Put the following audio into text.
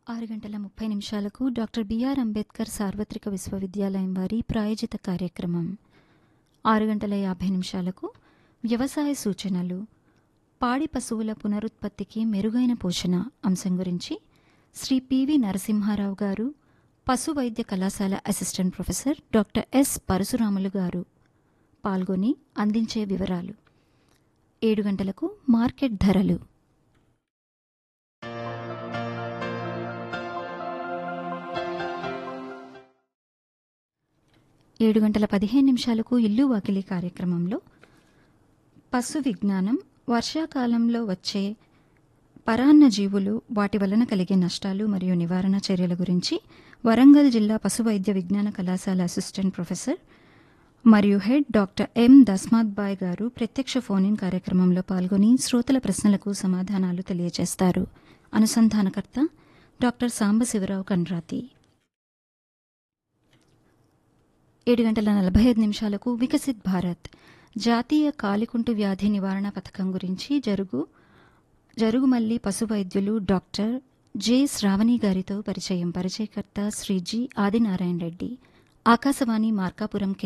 ఆరు గంటల ముప్పై నిమిషాలకు డాక్టర్ బిఆర్ అంబేద్కర్ సార్వత్రిక విశ్వవిద్యాలయం వారి ప్రాయోజిత కార్యక్రమం ఆరు గంటల యాభై నిమిషాలకు వ్యవసాయ సూచనలు పాడి పశువుల పునరుత్పత్తికి మెరుగైన పోషణ అంశం గురించి శ్రీ పివి నరసింహారావు గారు పశు వైద్య కళాశాల assistant professor doctor S Parasuramulu గారు పాల్గొని అందించే వివరాలు ఏడు గంటలకు మార్కెట్ ధరలు ఏడు గంటల పదిహేను నిమిషాలకు ఇల్లు వాకిలి కార్యక్రమంలో పశు విజ్ఞానం వర్షాకాలంలో వచ్చే పరాన్న జీవులు వాటి వలన కలిగే నష్టాలు మరియు నివారణ చర్యల గురించి వరంగల్ జిల్లా పశు వైద్య విజ్ఞాన కళాశాల అసిస్టెంట్ ప్రొఫెసర్ మరియు head doctor M Dasmath Bai గారు ప్రత్యక్ష ఫోన్ ఇన్ కార్యక్రమంలో పాల్గొని శ్రోతల ప్రశ్నలకు సమాధానాలు తెలియజేస్తారు అనుసంధానకర్త డాక్టర్ సాంబశివరావు కండ్రాతి ఏడు గంటల నలభై ఐదు నిమిషాలకు వికసిత్ భారత్ జాతీయ కాలికుంటు వ్యాధి నివారణ పథకం గురించి జరుగు జరుగుమల్లి పశు వైద్యులు డాక్టర్ జె శ్రావణి గారితో పరిచయం పరిచయకర్త శ్రీ జి ఆదినారాయణ రెడ్డి ఆకాశవాణి మార్కాపురం